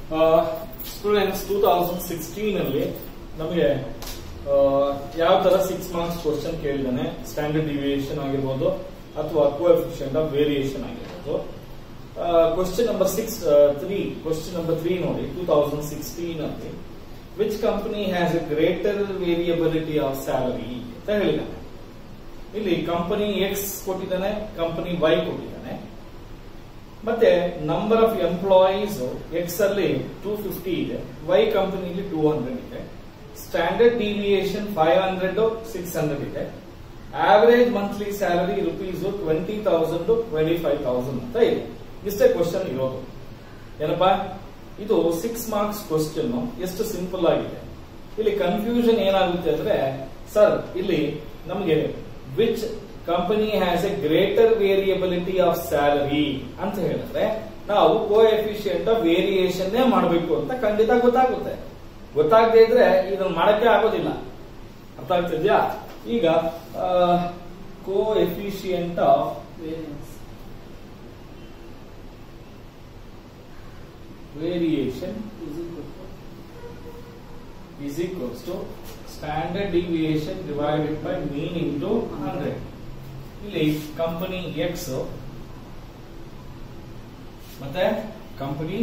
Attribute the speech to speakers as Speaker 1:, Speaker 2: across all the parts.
Speaker 1: Students two thousand sixteen ಅಲ್ಲಿ ನಮಗೆ ಯಾವ ತರ ಸಿಕ್ಸ್ ಮಾರ್ಕ್ಸ್ ಕ್ವಶನ್ ಕೇಳಿದಾನೆ ಸ್ಟ್ಯಾಂಡರ್ಡ್ ಡಿವಿಯೇಷನ್ ಆಗಿರ್ಬೋದು ಅಥವಾ ಕೋಎಫಿಷಿಯಂಟ್ ಆಫ್ ವೇರಿಯೇಷನ್ ಆಗಿರ್ಬೋದು question number six three question number three ನೋಡಿ ಟೂ ತೌಸಂಡ್ ಸಿಕ್ಸ್ಟೀನ್ ಅಲ್ಲಿ which company has a greater variability of salary ಅಂತ ಹೇಳಿದಾನೆ ಇಲ್ಲಿ ಕಂಪನಿ ಎಕ್ಸ್ ಕೊಟ್ಟಿದ್ದಾನೆ ಕಂಪನಿ ವೈ ಕೊಟ್ಟಿದ್ದಾನೆ ಮತ್ತೆ ನಂಬರ್ ಆಫ್ ಎಂಪ್ಲಾಯೀಸ್ ಎಕ್ಸ್ ಅಲ್ಲಿ ಟೂ ಫಿಫ್ಟಿ ಇದೆ ವೈ ಕಂಪನಿಲಿ ಟೂ ಹಂಡ್ರೆಡ್ ಇದೆ standard deviation five hundred six hundred ಇದೆ average monthly salary rupees twenty thousand twenty five thousand ಅಂತ ಇದೆ ಇಷ್ಟೇ ಕ್ವಶನ್ ಇರೋದು ಏನಪ್ಪಾ ಇದು ಸಿಕ್ಸ್ ಮಾರ್ಕ್ಸ್ ಕ್ವಶನ್ ಎಷ್ಟು ಸಿಂಪಲ್ ಆಗಿದೆ ಇಲ್ಲಿ ಕನ್ಫ್ಯೂಷನ್ ಏನಾಗುತ್ತೆ ಅಂದ್ರೆ ಸರ್ ಇಲ್ಲಿ ನಮಗೆ which company has a greater variability of salary ಅಂತ ಹೇಳಿದ್ರೆ ನಾವು ಕೋ ಎಫಿಷಿಯಂಟ್ ಆಫ್ ವೇರಿಯೇಷನ್ ಮಾಡಬೇಕು ಅಂತ ಖಂಡಿತ ಗೊತ್ತಾಗುತ್ತೆ ಗೊತ್ತಾಗದೇ ಇದ್ರೆ ಇದನ್ನ ಮಾಡಕ್ಕೆ ಆಗೋದಿಲ್ಲ ಅರ್ಥ ಆಗ್ತಿದ್ಯಾ ಈಗ coefficient of variation is equals to standard deviation divided by mean into 100 ಇಲ್ಲಿ ಕಂಪನಿ ಎಕ್ಸ್ ಮತ್ತೆ ಕಂಪನಿ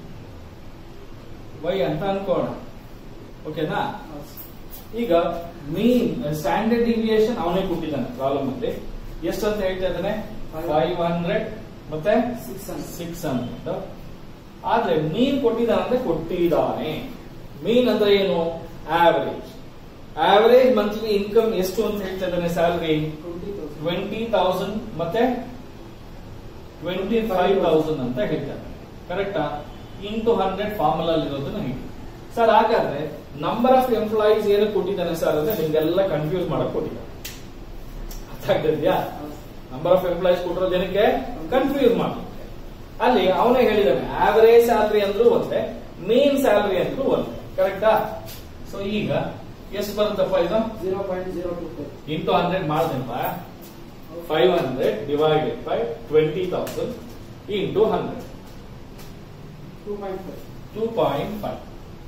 Speaker 1: ವೈ ಅಂತ ಅನ್ಕೋಣ ಓಕೆನಾ ಈಗ ಮೀನ್ ಸ್ಟ್ಯಾಂಡರ್ಡ್ ಡಿವಿಯೇಷನ್ ಅವನೇ ಕೊಟ್ಟಿದ್ದಾನೆ ಪ್ರಾಬ್ಲಮ್ ಅಲ್ಲಿ ಎಷ್ಟು ಅಂತ ಹೇಳ್ತಾ ಇದ್ದಾನೆ ಫೈವ್ ಹಂಡ್ರೆಡ್ ಮತ್ತೆ ಸಿಕ್ಸ್ ಹಂಡ್ರೆಡ್ ಆದ್ರೆ ಮೀನ್ ಕೊಟ್ಟಿದ್ದಾನೆ ಅಂದ್ರೆ ಕೊಟ್ಟಿದ್ದಾನೆ ಮೀನ್ ಅಂದ್ರೆ ಏನು ಆವರೇಜ್ ಆವರೇಜ್ ಮಂತ್ಲಿ ಇನ್ಕಮ್ ಎಷ್ಟು ಅಂತ ಹೇಳ್ತಾ ಇದ್ದಾನೆ ಸ್ಯಾಲರಿ ಟ್ವೆಂಟಿ ತೌಸಂಡ್ ಮತ್ತೆ ಟ್ವೆಂಟಿ ಫೈವ್ ತೌಸಂಡ್ ಅಂತ ಹೇಳ್ತಾರೆ ಕರೆಕ್ಟಾ ಇಂಟು ಹಂಡ್ರೆಡ್ ಫಾರ್ಮಲ್ ಅಲ್ಲಿ ಇರೋದನ್ನ ಹೇಳಿ ಸರ್ ಹಾಗಾದ್ರೆ ನಂಬರ್ ಆಫ್ ಎಂಪ್ಲಾಯೀಸ್ ಏನು ಕೊಟ್ಟಿದ್ದಾನೆ ಸರ್ ಅಂದ್ರೆ ನಿಮ್ಗೆಲ್ಲ ಕನ್ಫ್ಯೂಸ್ ಮಾಡಕ್ ಕೊಟ್ಟಿದ್ದಾನೆ ಅರ್ಥ ಆಗ್ತಿದ್ಯಾ ನಂಬರ್ ಆಫ್ ಎಂಪ್ಲಾಯೀಸ್ ಕೊಟ್ಟಿರೋದು ಏನಕ್ಕೆ ಕನ್ಫ್ಯೂಸ್ ಮಾಡ್ಲಿಕ್ಕೆ ಅಲ್ಲಿ ಅವನೇ ಹೇಳಿದಾನೆ ಆವರೇಜ್ ಸ್ಯಾಲರಿ ಅಂದ್ರೂ ಒಂದೇ ಮೇನ್ ಸ್ಯಾಲರಿ ಅಂದ್ರೂ ಒಂದೇ ಕರೆಕ್ಟಾ ಸೊ ಈಗ ಎಷ್ಟು ಬರುತ್ತಪ್ಪ ಇದು
Speaker 2: zero point zero two five
Speaker 1: into hundred ಮಾಡ್ದೆಪ್ಪ five hundred divided by twenty thousand into hundred
Speaker 2: two point five
Speaker 1: two point five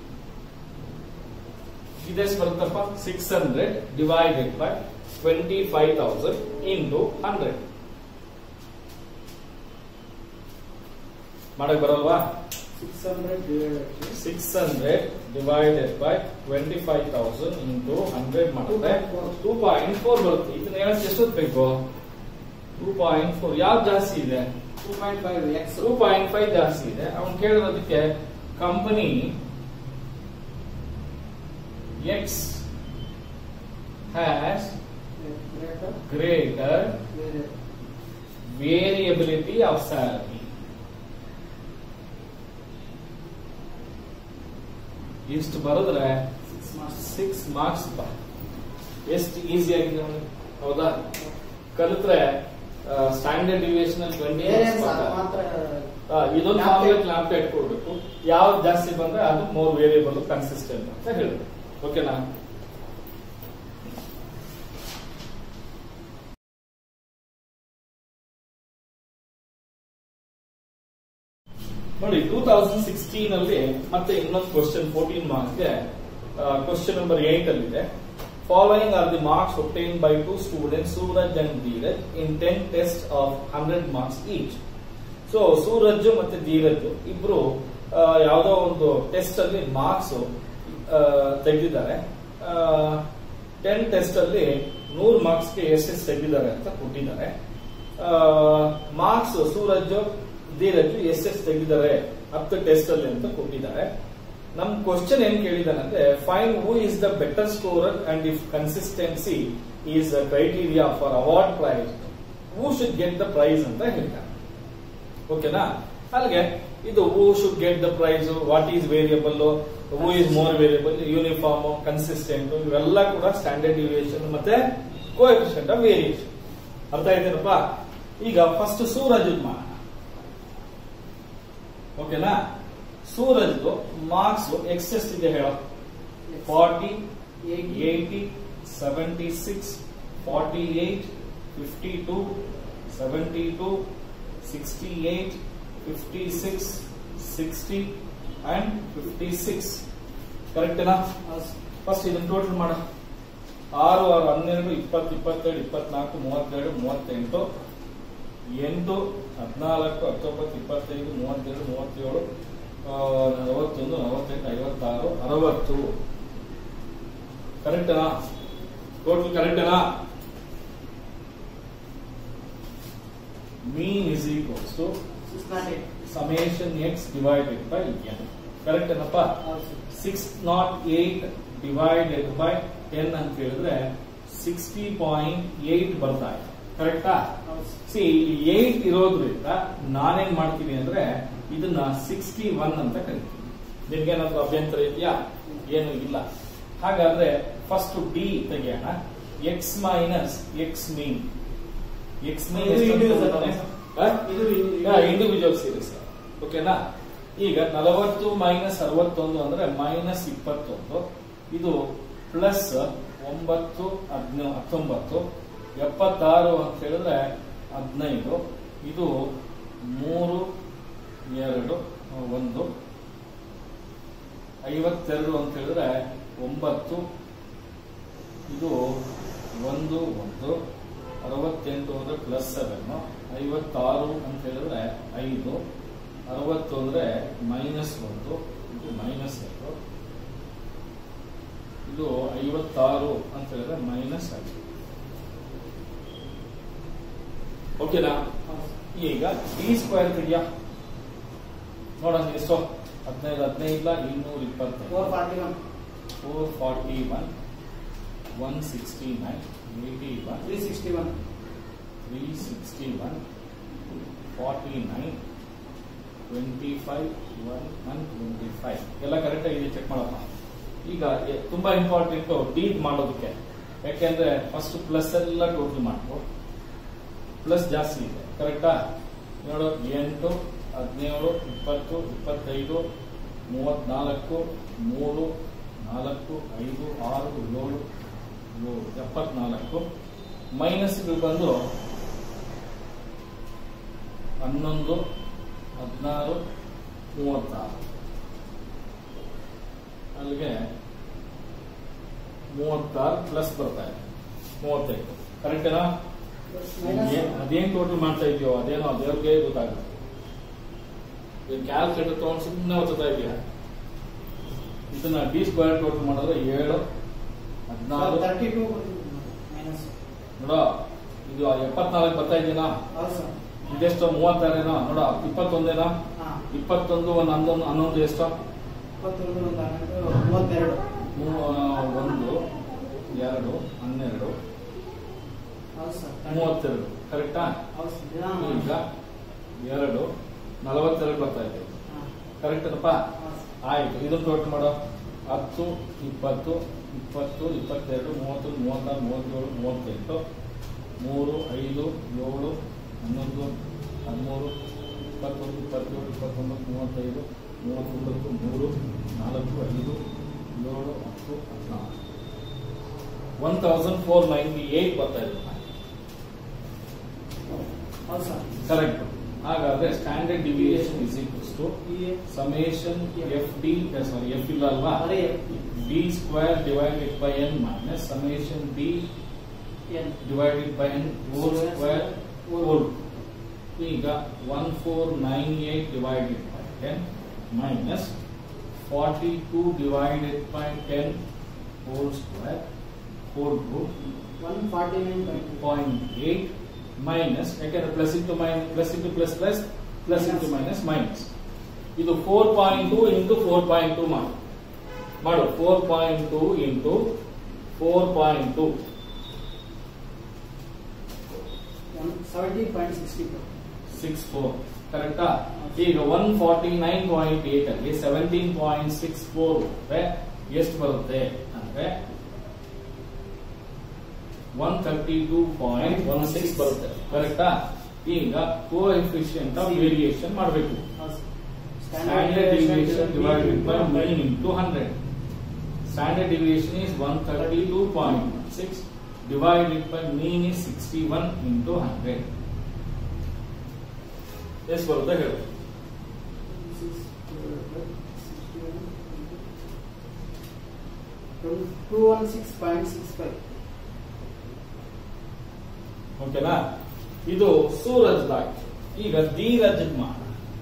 Speaker 1: ಇದೆಷ್ಟು ಬರುತ್ತಪ್ಪ six hundred divided by twenty five thousand into hundred ಮಾಡಕ್ ಬರಲ್ವಾ
Speaker 2: six hundred divided
Speaker 1: six hundred divided by twenty five thousand into hundred ಮಾಡಿದ್ರೆ two point four ಬರುತ್ತೆ ಇದನ್ನ ಹೇಳಕ್ ಎಷ್ಟೊತ್ತು ಬೇಕು ಟೂ ಪಾಯಿಂಟ್ ಫೋರ್ ಯಾವ್ದು ಜಾಸ್ತಿ ಇದೆ
Speaker 2: two point five X
Speaker 1: two point five ಜಾಸ್ತಿ ಇದೆ ಅವ್ನು ಕೇಳಿರೋದಕ್ಕೆ company X has
Speaker 2: greater
Speaker 1: greater variability of salary ಇಷ್ಟು ಬರೆದ್ರೆ
Speaker 2: ಸಿಕ್ಸ್ ಮಾರ್ಕ್ಸ್
Speaker 1: ಸಿಕ್ಸ್ ಮಾರ್ಕ್ಸ್ ಎಷ್ಟು ಈಸಿ ಆಗಿದೆ ನೋಡಿ ಹೌದಾ ಕಲಿತ್ರೆ ಸ್ಟ್ಯಾಂಡರ್ಡ್ ಡಿವಿಯೇಷನ್ ಅಲ್ಲಿ ಟ್ವೆಂಟಿ
Speaker 2: ವೇರಿಯನ್ಸ್ ಮಾತ್ರ
Speaker 1: ಇದೊಂದು ಫಾರ್ಮುಲಾ ಜ್ಞಾಪಕ ಇಟ್ಕೊಳ್ಬೇಕು ಯಾವ್ದು ಜಾಸ್ತಿ ಬಂದ್ರೆ ಅದು ಮೋರ್ ವೇರಿಯಬಲ್ ಕನ್ಸಿಸ್ಟೆಂಟ್ ಅಂತ ಹೇಳಿ ಓಕೆನಾ ನೋಡಿ ಟೂ ತೌಸಂಡ್ ಸಿಕ್ಸ್ಟೀನ್ ಅಲ್ಲಿ ಮತ್ತೆ ಇನ್ನೊಂದು ಕ್ವಶನ್ ಫೋರ್ಟೀನ್ ಮಾರ್ಕ್ಸ್ಗೆ ಕ್ವಶನ್ ನಂಬರ್ ಏಟ್ ಅಲ್ಲಿ ಇದೆ following are the marks obtained by two students Suraj and Dheeraj in ten tests of hundred marks each so Suraj ಮತ್ತೆ ಧೀರಜ್ ಇಬ್ರು ಆ, ಯಾವ್ದೋ ಒಂದು ಟೆಸ್ಟ್ ಅಲ್ಲಿ ಮಾರ್ಕ್ಸ್ ತೆಗೆದಿದ್ದಾರೆ ಟೆನ್ ಟೆಸ್ಟ್ ಅಲ್ಲಿ ನೂರು ಮಾರ್ಕ್ಸ್ಗೆ ಎಷ್ಟೆಷ್ಟು ತೆಗೆದಿದ್ದಾರೆ ಅಂತ ಕೊಟ್ಟಿದ್ದಾರೆ ಮಾರ್ಕ್ಸ್ ಸೂರಜ್ ಧೀರಜ್ ಎಷ್ಟೆಷ್ಟು ತೆಗೆದಿದ್ದಾರೆ ಹತ್ತು ಟೆಸ್ಟ್ ಅಲ್ಲಿ ಅಂತ ಕೊಟ್ಟಿದ್ದಾರೆ ನಮ್ ಕ್ವಶನ್ ಏನ್ ಕೇಳಿದಾನೆ ಅಂದ್ರೆ find who is the better scorer and if consistency is criteria for award prize who should get the prize ಅಂತ ಹೇಳ್ತಾರೆ ಓಕೆನಾ ಅಲ್ಲಿಗೆ ಇದು who should get the prize what is variable who is more variable uniform consistent ಇವೆಲ್ಲ ಕೂಡ standard deviation ಮತ್ತೆ coefficient of variation ಅರ್ಥ ಆಯ್ತೇನಪ್ಪ ಈಗ ಫಸ್ಟ್ ಸೂರಜ್ ಮಾಡೋಣ ಓಕೆನಾ ಸೂರಜ್ ಮಾರ್ಕ್ಸ್ ಎಕ್ಸ್ ಎಷ್ಟಿದೆ ಹೇಳೋ forty eighty seventy six forty eight fifty two seventy two sixty eight fifty six sixty and fifty six ಕರೆಕ್ಟೇನಾ
Speaker 2: ಹೌದು ಸರ್
Speaker 1: ಫಸ್ಟ್ ಇದನ್ನ ಟೋಟಲ್ ಮಾಡ ಆರು ಆರು ಹನ್ನೆರಡು ಇಪ್ಪತ್ತು ಇಪ್ಪತ್ತೆರಡು ಇಪ್ಪತ್ನಾಲ್ಕು ಮೂವತ್ತೆರಡು ಮೂವತ್ತೆಂಟು ಎಂಟು ಹದಿನಾಲ್ಕು ಹತ್ತೊಂಬತ್ತು ಇಪ್ಪತ್ತೈದು ಮೂವತ್ತೆರಡು ಮೂವತ್ತೇಳು ಆ, ನಲವತ್ತೊಂದು ನಲವತ್ತೆಂಟು ಐವತ್ತಾರು ಅರವತ್ತು ಕರೆಕ್ಟನಾ ಟೋಟಲ್ ಕರೆಕ್ಟನಾ mean is equals to
Speaker 2: six nought eight
Speaker 1: summation X divided by N correct ಏನಪ್ಪ
Speaker 2: ಹೌದು sir
Speaker 1: six nought eight divided by ten ಅಂತ ಹೇಳಿದ್ರೆ ಸಿಕ್ಸ್ಟಿ ಪಾಯಿಂಟ್ ಏಟ್ ಬರ್ತಾ ಇದೆ ಕರೆಕ್ಟಾ
Speaker 2: ಹೌದು ಸರ್
Speaker 1: ಸಿ ಏಟ್ ಇರೋದ್ರಿಂದ ನಾನೇನ್ ಮಾಡ್ತೀನಿ ಅಂದ್ರೆ ಇದನ್ನ ಸಿಕ್ಸ್ಟಿ ಒನ್ ಅಂತ ಕರಿತೀನಿ ನಿಮ್ಗೇನಾದ್ರು ಅಭ್ಯಂತರ ಇದೆಯಾ ಏನು ಇಲ್ಲ ಹಾಗಾದ್ರೆ ಫಸ್ಟ್ ಡಿ ತೆಗೆಯೋಣ X minus X mean X mean
Speaker 2: ಇದು individual ಇದು individual.
Speaker 1: ಇಂಡಿವಿಜುವಲ್ ಸೀರೀಸ್ ಓಕೆನಾ ಈಗ ನಲವತ್ತು ಮೈನಸ್ ಅರವತ್ತೊಂದು ಅಂದ್ರೆ ಮೈನಸ್ ಇಪ್ಪತ್ತೊಂದು ಇದು ಪ್ಲಸ್ ಒಂಬತ್ತು ಹದಿನ ಹತ್ತೊಂಬತ್ತು ಎಪ್ಪತ್ತಾರು ಅಂತ ಹೇಳಿದ್ರೆ ಹದಿನೈದು ಇದು ಮೂರು ಎರಡು ಒಂದು ಐವತ್ತೆರಡು ಅಂತ ಹೇಳಿದ್ರೆ ಒಂಬತ್ತು ಇದು ಒಂದು ಒಂದು ಅರವತ್ತೆಂಟು ಅಂದ್ರೆ ಪ್ಲಸ್ ಸೆವೆನ್ ಐವತ್ತಾರು ಅಂತ ಹೇಳಿದ್ರೆ ಐದು ಅರವತ್ತು ಅಂದ್ರೆ ಮೈನಸ್ ಒಂದು ಇದು ಮೈನಸ್ ಎರಡು ಇದು ಐವತ್ತಾರು ಅಂತ ಹೇಳಿದ್ರೆ ಮೈನಸ್ ಐದು ಓಕೆನಾ
Speaker 2: ಹೌದು ಸರ್
Speaker 1: ಈಗ ಡಿ ಸ್ಕ್ವೇರ್ ಇದೆಯಾ ನೋಡೋಣ ಎಷ್ಟು ಹದಿನೈದು ಹದಿನೈದು ಇನ್ನೂರ ಇಪ್ಪತ್ತೈದು
Speaker 2: four forty one
Speaker 1: four forty one one sixty nine eighty one
Speaker 2: three sixty one
Speaker 1: three sixty one forty nine twenty five one one twenty five ಎಲ್ಲ ಕರೆಕ್ಟ್ ಆಗಿದೆ ಚೆಕ್ ಮಾಡಪ್ಪ ಈಗ ಎ- ತುಂಬಾ ಇಂಪಾರ್ಟೆಂಟ್ ಡೀಡ್ ಮಾಡೋದಕ್ಕೆ ಯಾಕೆಂದ್ರೆ ಫಸ್ಟ್ ಪ್ಲಸ್ ಎಲ್ಲ ಟೋಟಲ್ ಮಾಡ್ಕೊ ಪ್ಲಸ್ ಜಾಸ್ತಿ ಇದೆ ಕರೆಕ್ಟಾ ನೋಡು ಎಂಟು ಹದಿನೇಳು ಇಪ್ಪತ್ತು ಇಪ್ಪತ್ತೈದು ಮೂವತ್ನಾಲ್ಕು ಮೂರು ನಾಲ್ಕು ಐದು ಆರು ಏಳು ಏಳು ಎಪ್ಪತ್ನಾಲ್ಕು ಮೈನಸ್ಗಳು ಬಂದು ಹನ್ನೊಂದು ಹದಿನಾರು ಮೂವತ್ತಾರು ಅಲ್ಲಿಗೆ ಮೂವತ್ತಾರು ಪ್ಲಸ್ ಬರ್ತಾ ಇದೆ ಮೂವತ್ತೈದು ಕರೆಕ್ಟೇನಾ
Speaker 2: ಮೈನಸ್
Speaker 1: ಏನ್- ಅದೇನ್ ಟೋಟಲ್ ಮಾಡ್ತಾ ಇದೆಯೋ ಅದೇನೋ ದೇವ್ರಿಗೆ ಗೊತ್ತಾಗುತ್ತೆ ಕ್ಯಾಲ್ಕುಲೇಟರ್ ತಗೊಂಡು ಸುಮ್ಮನೆ ಓದ್ತಾ ಇದೆಯಾ ಇದನ್ನ ಡಿ ಸ್ಕ್ವೇರ್ ಟೋಟಲ್ ಮಾಡಿದ್ರೆ ಏಳು ಹದಿನಾರು
Speaker 2: ತರ್ಟಿ ಟೂ ಮೈನಸ್
Speaker 1: ನೋಡೋ ಇದು ಎಪ್ಪತ್ನಾಲ್ಕು ಬರ್ತಾ ಇದೆಯಾ
Speaker 2: ಹೌದು ಸರ್
Speaker 1: ಇದೆಷ್ಟು ಮೂವತ್ತಾರೇನೋ ನೋಡ ಇಪ್ಪತ್ತೊಂದೇನೋ
Speaker 2: ಹಾ
Speaker 1: ಇಪ್ಪತ್ತೊಂದು ಒಂದು ಹನ್ನೊಂದು ಹನ್ನೊಂದು ಎಷ್ಟು
Speaker 2: ಇಪ್ಪತ್ತೊಂದು ಒಂದು ಹನ್ನೆರಡು ಮೂವತ್ತೆರಡು
Speaker 1: ಮೂ- ಆ, ಒಂದು ಎರಡು ಹನ್ನೆರಡು
Speaker 2: ಹೌದು ಸರ್
Speaker 1: ಮೂವತ್ತೆರಡು ಕರೆಕ್ಟಾ
Speaker 2: ಹೌದು ಸರ್ ದಿನ
Speaker 1: ಈಗ ಎರಡು ನಲವತ್ತೆರಡು ಬರ್ತಾ ಇದೆ
Speaker 2: ಹಾ
Speaker 1: ಕರೆಕ್ಟ್ ಏನಪ್ಪ
Speaker 2: ಹೌದು ಸರ್.
Speaker 1: ಆಯ್ತು ಇದನ್ನ ಟೋಟಲ್ ಮಾಡೋ ಹತ್ತು ಇಪ್ಪತ್ತು ಇಪ್ಪತ್ತು ಇಪ್ಪತ್ತೆರಡು ಮೂವತ್ತೊಂದು ಮೂವತ್ತಾರು ಮೂವತ್ತೇಳು ಮೂವತ್ತೆಂಟು ಮೂರು ಐದು ಏಳು ಹನ್ನೊಂದು ಹದಿಮೂರು ಇಪ್ಪತ್ತೊಂದು ಇಪ್ಪತ್ತೇಳು ಇಪ್ಪತ್ತೊಂಬತ್ತು ಮೂವತ್ತೈದು ಮೂವತ್ತೊಂಬತ್ತು ಮೂರು ನಾಲ್ಕು ಐದು ಏಳು ಹತ್ತು ಹದಿನಾರು one thousand four ninety eight ಬರ್ತಾ ಇದೆ
Speaker 2: ಹೌದು ಸರ್
Speaker 1: ಕರೆಕ್ಟ್ ಹಾಗಾದ್ರೆ standard deviation is equals to
Speaker 2: ಈ
Speaker 1: summation F D sorry F ಇಲ್ಲ ಅಲ್ವಾ
Speaker 2: ಅದೇ
Speaker 1: D square divided by N minus summation D
Speaker 2: N
Speaker 1: divided by N whole square whole ಈಗ one four nine eight divided by ten minus forty two divided by ten whole square whole root
Speaker 2: one forty nine
Speaker 1: point eight minus ಯಾಕೆಂದ್ರೆ plus into minus plus into plus plus plus into minus minus ಇದು four point two into four point two ಮಾಡು ಮಾಡು four point two into four point two
Speaker 2: one seventy point sixty four
Speaker 1: six four ಕರೆಕ್ಟಾ ಈಗ one forty nine point eight ಅಲ್ಲಿ seventeen point six four ಎಷ್ಟು ಬರುತ್ತೆ ಅಂದ್ರೆ one thirty two point one six ಬರುತ್ತೆ ಕರೆಕ್ಟಾ ಈಗ ಕೋ ಎಫಿಷಿಯಂಟ್ ಆಫ್ ವೇರಿಯೇಷನ್ ಮಾಡಬೇಕು standard deviation divided by mean into hundred standard deviation is 132.6 divided by mean is 61 into 100 ಎಷ್ಟು ಬರುತ್ತೆ ಹೇಳು
Speaker 2: two one six point six five
Speaker 1: ಓಕೆನಾ ಇದು ಸೂರಜ್ ಆಯ್ತು ಈಗ ಧೀರಜ್ ಮಾಡೋಣ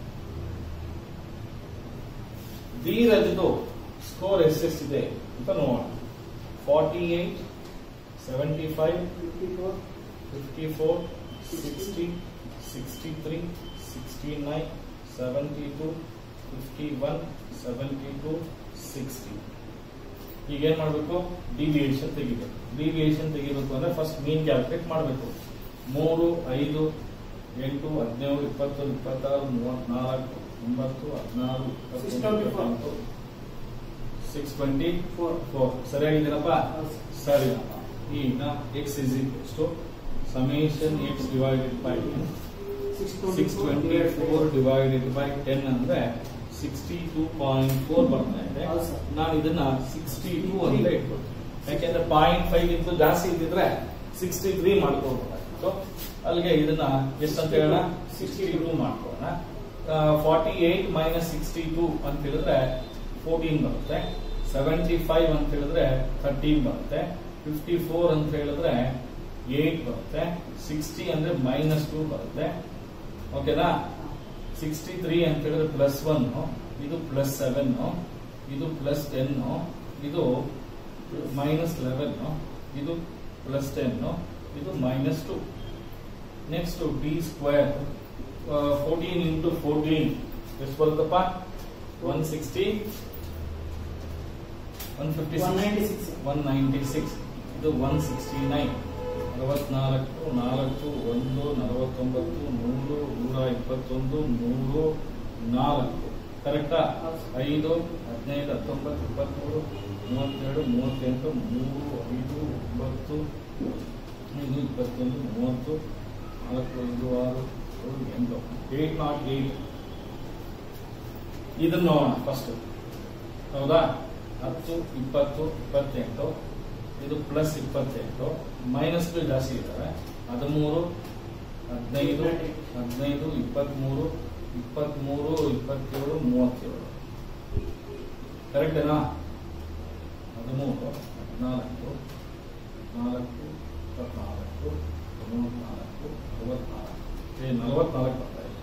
Speaker 1: ಧೀರಜ್ದು ಸ್ಕೋರ್ ಎಷ್ಟೆಷ್ಟಿದೆ ಅಂತ ನೋಡೋಣ forty eight seventy five
Speaker 2: fifty four
Speaker 1: fifty four sixty sixty three sixty nine seventy two fifty one seventy two sixty ಈಗ ಏನ್ ಮಾಡಬೇಕು ಡಿವಿಯೇಷನ್ ತೆಗಿಬೇಕು ಡಿವಿಯೇಷನ್ ತೆಗಿಬೇಕು ಅಂದ್ರೆ ಫಸ್ಟ್ ಮೀನ್ ಕ್ಯಾಲ್ಕುಲೇಟ್ ಮಾಡಬೇಕು ಮೂರು ಐದು ಎಂಟು ಹದಿನೇಳು ಇಪ್ಪತ್ತು ಇಪ್ಪತ್ತಾರು ಮೂವತ್ನಾಲ್ಕು ಒಂಬತ್ತು ಹದಿನಾರು
Speaker 2: Six twenty four.
Speaker 1: Six twenty
Speaker 2: four
Speaker 1: four ಸರಿಯಾಗಿದ್ದೀನಪ್ಪ
Speaker 2: ಹೌದು
Speaker 1: ಸರಿ ಈಗ X is equals to summation X divided by
Speaker 2: six
Speaker 1: six twenty four divided by ten ಅಂದ್ರೆ ಸಿಕ್ಸ್ಟಿ ಟೂ ಪಾಯಿಂಟ್ ಫೋರ್ ಬರ್ತಾ ಇದೆ
Speaker 2: ಹೌದು ಸರ್.
Speaker 1: ನಾನು ಇದನ್ನ ಸಿಕ್ಸ್ಟಿ ಟೂ ಅಂತ ಇಟ್ಕೊಳ್ತೀನಿ ಯಾಕೆಂದ್ರೆ ಪಾಯಿಂಟ್ ಫೈವ್ ಇಂತ ಜಾಸ್ತಿ ಇದ್ದಿದ್ರೆ ಸಿಕ್ಸ್ಟಿ ತ್ರೀ ಮಾಡ್ಕೊಳ್ಬೇಕಾಗಿತ್ತು ಅಲ್ಲಿಗೆ ಇದನ್ನ ಎಷ್ಟಂತ ಹೇಳೋಣ ಸಿಕ್ಸ್ಟಿ ಟೂ ಮಾಡ್ಕೊಳ್ಳೋಣ forty eight minus sixty two ಅಂತ ಹೇಳಿದ್ರೆ ಫೋರ್ಟೀನ್ ಬರುತ್ತೆ ಸೆವೆಂಟಿ ಫೈವ್ ಅಂತ ಹೇಳಿದ್ರೆ ಥರ್ಟೀನ್ ಬರುತ್ತೆ ಫಿಫ್ಟಿ ಫೋರ್ ಅಂತ ಹೇಳಿದ್ರೆ ಏಟ್ ಬರುತ್ತೆ ಸಿಕ್ಸ್ಟಿ ಅಂದ್ರೆ ಮೈನಸ್ ಟೂ ಬರುತ್ತೆ ಓಕೆನಾ ಸಿಕ್ಸ್ಟಿ ತ್ರೀ ಅಂತ ಹೇಳಿದ್ರೆ ಪ್ಲಸ್ ಒನ್ ಇದು ಪ್ಲಸ್ ಸೆವೆನ್ ಇದು ಪ್ಲಸ್ ಟೆನ್ ಇದು ಮೈನಸ್ ಲೆವೆನ್ ಇದು ಪ್ಲಸ್ ಟೆನ್ ಇದು minus two next D square fourteen into fourteen ಎಷ್ಟು ಬರುತ್ತಪ್ಪ one sixty one fifty
Speaker 2: one ninety six
Speaker 1: one ninety six ಇದು ಒನ್ ಸಿಕ್ಸ್ಟಿ ನೈನ್ ನಲವತ್ನಾಲ್ಕು ನಾಲ್ಕು ಒಂದು ನಲವತ್ತೊಂಬತ್ತು ನೂರು ನೂರ ಇಪ್ಪತ್ತೊಂದು ನೂರು ನಾಲ್ಕು ಕರೆಕ್ಟಾ
Speaker 2: ಹೌದು.
Speaker 1: ಐದು ಹದಿನೈದು ಹತ್ತೊಂಬತ್ತು ಇಪ್ಪತ್ಮೂರು ಮೂವತ್ತೆರಡು ಮೂವತ್ತೆಂಟು ಮೂರು ಐದು ಒಂಬತ್ತು ಐದು ಇಪ್ಪತ್ತೊಂದು ಮೂವತ್ತು ನಾಲ್ಕು ಐದು ಆರು ಏಳು ಎಂಟು ಏಟ್ ನಾಟ್ ಏಟ್ ಇದನ್ನು ನೋಡೋಣ ಫಸ್ಟ್ ಹೌದಾ ಹತ್ತು ಇಪ್ಪತ್ತು ಇಪ್ಪತ್ತೆಂಟು ಇದು ಪ್ಲಸ್ ಇಪ್ಪತ್ತೆಂಟು ಮೈನಸ್ ಜಾಸ್ತಿ ಇದ್ದಾವೆ ಹದಿಮೂರು ಹದಿನೈದು ಹದಿನೈದು ಇಪ್ಪತ್ಮೂರು ಇಪ್ಪತ್ಮೂರು ಇಪ್ಪತ್ತೇಳು ಮೂವತ್ತೇಳು ಕರೆಕ್ಟೇನಾ ಹದಿಮೂರು ಹದಿನಾಲ್ಕು ನಾಲ್ಕು ಇಪ್ಪತ್ನಾಲ್ಕು ಮೂವತ್ನಾಲ್ಕು ಅರವತ್ನಾಲ್ಕು ಏ ನಲವತ್ನಾಲ್ಕು ಬರ್ತಾ ಇದೆ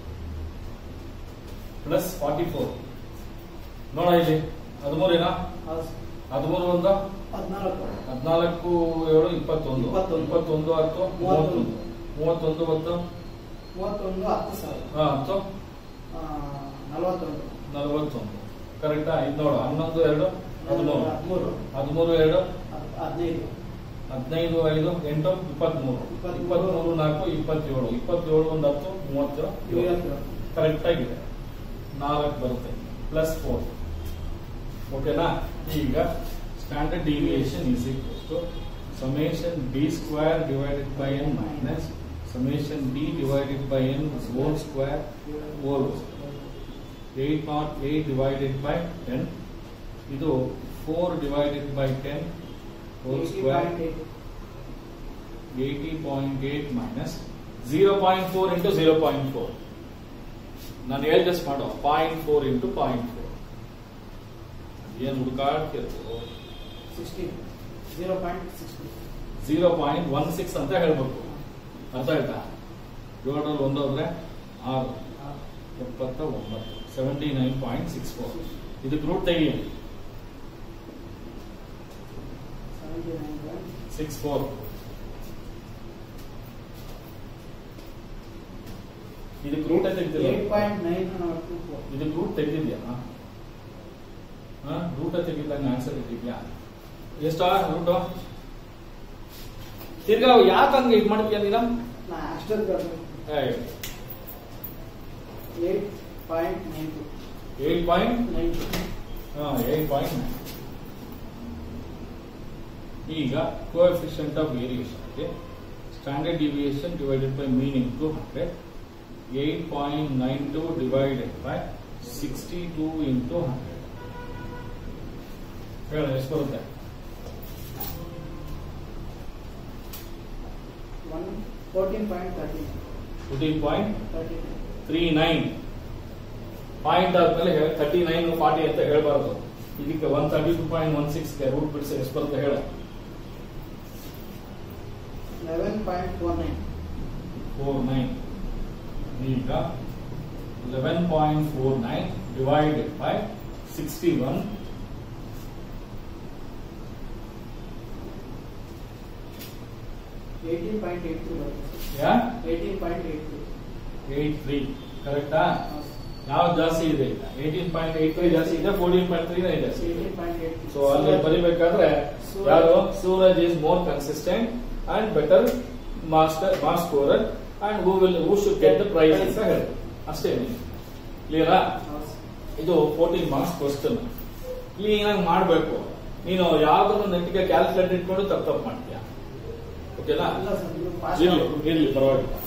Speaker 1: ಪ್ಲಸ್ ಫಾರ್ಟಿ ಫೋರ್ ನೋಡ ಇಲ್ಲಿ ಹದಿಮೂರೇನಾ
Speaker 2: ಹೌದು
Speaker 1: ಹದಿಮೂರು ಒಂದು
Speaker 2: ಹದಿನಾಲ್ಕು
Speaker 1: ಹದಿನಾಲ್ಕು ಏಳು ಇಪ್ಪತ್ತೊಂದು
Speaker 2: ಇಪ್ಪತ್ತೊಂದು.
Speaker 1: ಇಪ್ಪತ್ತೊಂದು ಹತ್ತು ಮೂವತ್ತೊಂದು ಮೂವತ್ತೊಂದು ಹತ್ತು
Speaker 2: ಮೂವತ್ತೊಂದು ಹತ್ತು ಸಾವಿರ
Speaker 1: ಹಾ, ಹತ್ತು
Speaker 2: ಆ, ನಲವತ್ತೊಂದು
Speaker 1: ನಲವತ್ತೊಂದು ಕರೆಕ್ಟಾ ಇದು ನೋಡು ಹನ್ನೊಂದು ಎರಡು ಹದಿಮೂರು
Speaker 2: ಹದಿಮೂರು
Speaker 1: ಹದಿಮೂರು ಎರಡು
Speaker 2: ಹದ್- ಹದಿನೈದು
Speaker 1: ಹದಿನೈದು ಐದು ಎಂಟು ಇಪ್ಪತ್ಮೂರು
Speaker 2: ಇಪ್ಪತ್ಮೂರು.
Speaker 1: ಇಪ್ಪತ್ಮೂರು ನಾಲ್ಕು ಇಪ್ಪತ್ತೇಳು ಇಪ್ಪತ್ತೇಳು ಒಂದು ಹತ್ತು ಮೂವತ್ತು ಏಳು
Speaker 2: ಐವತ್ತು
Speaker 1: ಕರೆಕ್ಟ್ ಆಗಿದೆ ನಾಲ್ಕು ಬರುತ್ತೆ ಪ್ಲಸ್ ಫೋರ್ ಓಕೆನಾ ಈಗ standard deviation is equals to summation D square divided by N minus summation D divided by N whole square whole eight nought eight divided by ten ಇದು four divided by ten whole square eighty point eight minus zero point four into zero point four ನಾನು ಹೇಳ್ದಷ್ಟು ಮಾಡೋ point four into point four ಏನು ಹುಡುಕಾಡ್ತಿರ್ಬೋದು
Speaker 2: sixty zero point sixty
Speaker 1: zero point one six ಅಂತ ಹೇಳ್ಬೇಕು ಅರ್ಥ ಆಯ್ತಾ ಏಳರಲ್ಲಿ ಒಂದೋದ್ರೆ ಆರು ಎಪ್ಪತ್ತ ಒಂಬತ್ತು seventy nine point six four ಇದಕ್ಕೆ ರೂಟ್ ತೆಗಿ
Speaker 2: seventy nine point
Speaker 1: six four ಇದಕ್ಕೆ ರೂಟ್ ತೆಗ್ದಿಲ್ಲ
Speaker 2: eight point nine two four
Speaker 1: ಇದಕ್ಕೆ ರೂಟ್ ತೆಗೆದಿದ್ಯಾ ರೂಟ ತೆಗಿದಂಗೆ ಆನ್ಸರ್ ಇಟ್ಟಿದ್ಯಾ ಎಷ್ಟಾ ರೂಟು ತಿರ್ಗಾ ಯಾಕೆ ಹಂಗೆ ಇದು ಮಾಡ್ತೀಯ ನೀನು
Speaker 2: ನಾ ಅಷ್ಟೊಂದು eight point nine two
Speaker 1: eight point
Speaker 2: nine two
Speaker 1: eight point nine ಈಗ ಕೋಎಫಿಷಿಯಂಟ್ ಆಫ್ ವೇರಿಯೇಷನ್ಗೆ standard deviation divided by mean into hundred eight point nine two divided by sixty two into hundred ಹೇಳ ಎಷ್ಟು ಬರುತ್ತೆ
Speaker 2: one fourteen point thirty
Speaker 1: fourteen point
Speaker 2: thirty
Speaker 1: three nine point ಆದ್ಮೇಲೆ thirty nine forty ಅಂತ ಹೇಳ್ಬಾರ್ದು ಇದಕ್ಕೆ one thirty two point one ಸಿಕ್ಸ್ಗೆ root ಬಿಡಿಸಿ ಎಷ್ಟು ಬರುತ್ತೆ ಹೇಳ
Speaker 2: eleven point four nine
Speaker 1: four nine ಈಗ eleven point four nine divided by sixty one
Speaker 2: eighteen point eight three ಬರುತ್ತೆ
Speaker 1: ಯಾ
Speaker 2: eighteen point eight three
Speaker 1: eight three ಕರೆಕ್ಟಾ ಯಾವ್ದು ಜಾಸ್ತಿ ಇದೆ ಈಗ ಏಯ್ಟೀನ್ ಪಾಯಿಂಟ್ ಏಟ್ ತ್ರೀ ಜಾಸ್ತಿ ಇದೆ ಫೋರ್ಟೀನ್ ಪಾಯಿಂಟ್ ತ್ರೀ ಇದೆ ಜಾಸ್ತಿ ಇದೆ
Speaker 2: ಏಯ್ಟೀನ್ ಪಾಯಿಂಟ್ ಏಟ್
Speaker 1: ಸೊ ಅಲ್ಲಿ ಬರಿಬೇಕಾದ್ರೆ
Speaker 2: ಸೂರಜ್.
Speaker 1: ಯಾರು Suraj is more consistent and better master mass scorer and who will who should get the prize ಅಂತ ಹೇಳಿ ಅಷ್ಟೇ ಕ್ಲಿಯರಾ ಇದು ಫೋರ್ಟೀನ್ ಮಾರ್ಕ್ಸ್ ಕ್ವಶನ್ ಕ್ಲೀನ್ ಆಗಿ ಮಾಡಬೇಕು ನೀನು ಯಾವ್ದನ್ನು ನೆಟ್ಟಿಗೆ ಕ್ಯಾಲ್ಕುಲೇಟ್ ಇಟ್ಕೊಂಡು ತಪ್ಪು ತಪ್ಪು ಮಾಡ್ತೀಯ ಓಕೆನಾ
Speaker 2: ಅಲ್ಲ ಸರ್ ಇದು ಪಾಸ್
Speaker 1: ಇರ್ಲಿ ಇರ್ಲಿ ಪರವಾಗಿಲ್ಲ